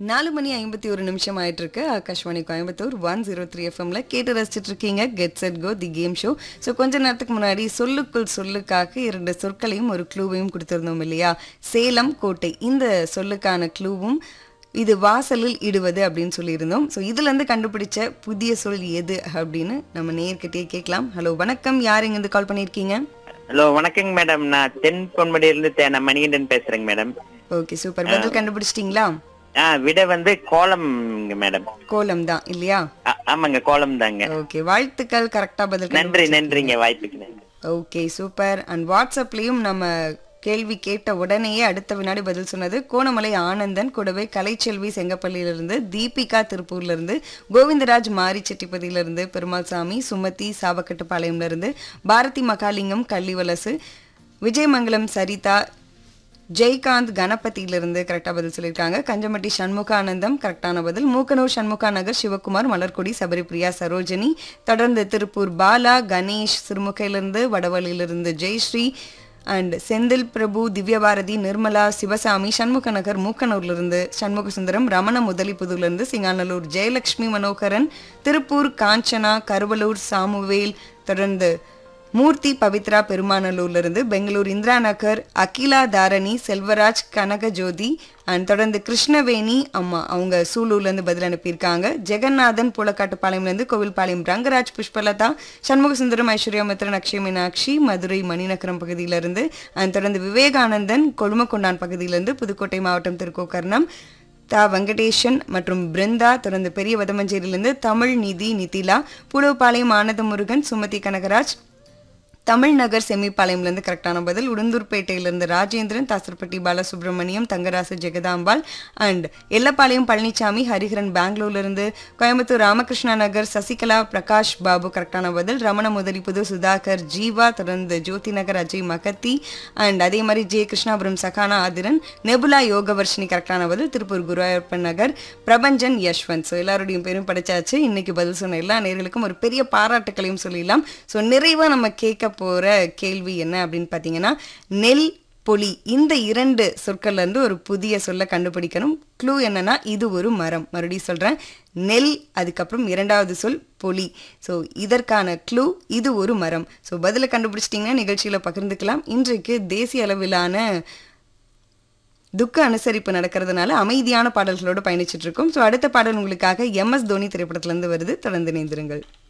நாலு மணி ஐம்பத்தி ஒரு நிமிஷம் ஆயிட்டு இருக்கு Akashvani Coimbatore one zero three எஃப்எம்ல கேட்டு ரசிச்சிட்டு இருக்கீங்க get set go the game show so கொஞ்ச நேரத்துக்கு முன்னாடி சொல்லுக்குள் சொல்லுக்காக இரண்டு சொற்களையும் ஒரு க்ளூவையும் கொடுத்திருந்தோம் இல்லையா சேலம் கோட்டை இந்த சொல்லுக்கான க்ளூவும் இது வாசலில் இடுவது அப்படின்னு சொல்லியிருந்தோம் ஸோ இதுல இருந்து கண்டுபிடிச்ச புதிய சொல் எது அப்படின்னு நம்ம நேர்கிட்டயே கேட்கலாம் ஹலோ வணக்கம் யார் இருந்து கால் பண்ணியிருக்கீங்க ஹலோ வணக்கங்க மேடம் நான் தென் பொன்மடியிலிருந்து தேன மணிகண்டன் பேசுறேங்க மேடம் ஓகே சூப்பர் பதில் கண்டுபிடிச்சிட்டிங்களா ஆ விட வந்து கோலம் மேடம் கோலம் தான் இல்லையா ஆ- ஆமாங்க கோலம் தாங்க ஓகே வாழ்த்துக்கள் கரெக்டா பதில் நன்றி நன்றிங்க வாய்ப்புக்கு நன்றி ஓகே சூப்பர் அண்ட் வாட்ஸ்அப்லயும் நம்ம கேள்வி கேட்ட உடனேயே அடுத்த வினாடி பதில் சொன்னது கோணமலை ஆனந்தன் கூடவே கலைச்செல்வி செங்கப்பள்ளியிலிருந்து தீபிகா திருப்பூர்ல இருந்து கோவிந்தராஜ் மாரி செட்டிப்பதியிலிருந்து பெருமாள் சாமி சுமதி சாவக்கட்டுப்பாளையம்ல இருந்து பாரதி மகாலிங்கம் கள்ளிவலசு விஜயமங்கலம் சரிதா ஜெய்காந்த் கணபதியிலிருந்து கரெக்டாக பதில் சொல்லியிருக்காங்க கஞ்சமட்டி சண்முகானந்தம் கரெக்டான பதில் மூக்கனூர் சண்முகா நகர் சிவகுமார் மலர்கொடி சபரிபிரியா சரோஜினி தொடர்ந்து திருப்பூர் பாலா கணேஷ் சிறுமுகையிலிருந்து வடவழியிலிருந்து ஜெயஸ்ரீ அண்ட் செந்தில் பிரபு திவ்யபாரதி நிர்மலா சிவசாமி சண்முக நகர் மூக்கனூர்லேருந்து சண்முக சுந்தரம் ரமண முதலிப்புதூர்லேருந்து சிங்காநல்லூர் ஜெயலட்சுமி மனோகரன் திருப்பூர் காஞ்சனா கருவலூர் சாமுவேல் தொடர்ந்து மூர்த்தி பவித்ரா பெருமாநல்லூர்ல இருந்து பெங்களூர் இந்திரா நகர் அகிலா தாரணி செல்வராஜ் கனகஜோதி அண்ட் தொடர்ந்து கிருஷ்ணவேணி அம்மா அவங்க சூலூர்ல இருந்து பதில் அனுப்பியிருக்காங்க ஜெகநாதன் புலக்காட்டுப்பாளையம்ல இருந்து கோவில்பாளையம் ரங்கராஜ் புஷ்பலதா சண்முகசுந்தரம் ஐஸ்வர்யா மித்ரன் அக்ஷய மீனாட்சி மதுரை மணிநகரம் பகுதியில இருந்து அண்ட் தொடர்ந்து விவேகானந்தன் கொழுமக்கொண்டான் பகுதியிலிருந்து புதுக்கோட்டை மாவட்டம் திருக்கோக்கர்ணம் தா வெங்கடேஷன் மற்றும் பிருந்தா தொடர்ந்து பெரிய வதமஞ்சேரியிலிருந்து தமிழ் நிதி நிதிலா புலவுப்பாளையம் ஆனந்த முருகன் சுமதி கனகராஜ் தமிழ்நகர் செமிப்பாளையம்லேருந்து கரெக்டான பதில் உளுந்தூர்பேட்டையிலிருந்து ராஜேந்திரன் தாசர்பட்டி பாலசுப்ரமணியம் தங்கராசு ஜெகதாம்பாள் அண்ட் எல்லப்பாளையம் பழனிசாமி ஹரிஹரன் பெங்களூர்லேருந்து கோயம்புத்தூர் ராமகிருஷ்ணா நகர் சசிகலா பிரகாஷ் பாபு கரெக்டான பதில் ரமண முதலிப்புது சுதாகர் ஜீவா தொடர்ந்து ஜோதி நகர் அஜய் மகத்தி அண்ட் அதே மாதிரி ஜே கிருஷ்ணாபுரம் சகானா ஆதிரன் நெபுலா யோகவர்ஷினி கரெக்டான பதில் திருப்பூர் குருவாயூரப்பன் நகர் பிரபஞ்சன் யஷ்வந்த் ஸோ எல்லாருடையும் பேரும் படிச்சாச்சு இன்னைக்கு பதில் சொன்ன எல்லா நேர்களுக்கும் ஒரு பெரிய பாராட்டுக்களையும் சொல்லிடலாம் ஸோ நிறைவாக நம்ம கேட்க போகிற கேள்வி என்ன அப்படின்னு பார்த்தீங்கன்னா நெல் பொலி இந்த இரண்டு சொற்கள்ல இருந்து ஒரு புதிய சொல்ல கண்டுபிடிக்கணும் க்ளூ என்னன்னா இது ஒரு மரம் மறுபடியும் சொல்றேன் நெல் அதுக்கப்புறம் இரண்டாவது சொல் பொலி ஸோ இதற்கான க்ளூ இது ஒரு மரம் ஸோ பதிலை கண்டுபிடிச்சிட்டிங்கன்னா நிகழ்ச்சியில் பகிர்ந்துக்கலாம் இன்றைக்கு தேசிய அளவிலான துக்க அனுசரிப்பு நடக்கிறதுனால அமைதியான பாடல்களோடு பயணிச்சுட்டு இருக்கோம் ஸோ அடுத்த பாடல் உங்களுக்காக எம் எஸ் தோனி திரைப்படத்திலிருந்து வருது தொடர்ந்து இணைந்திருங்கள்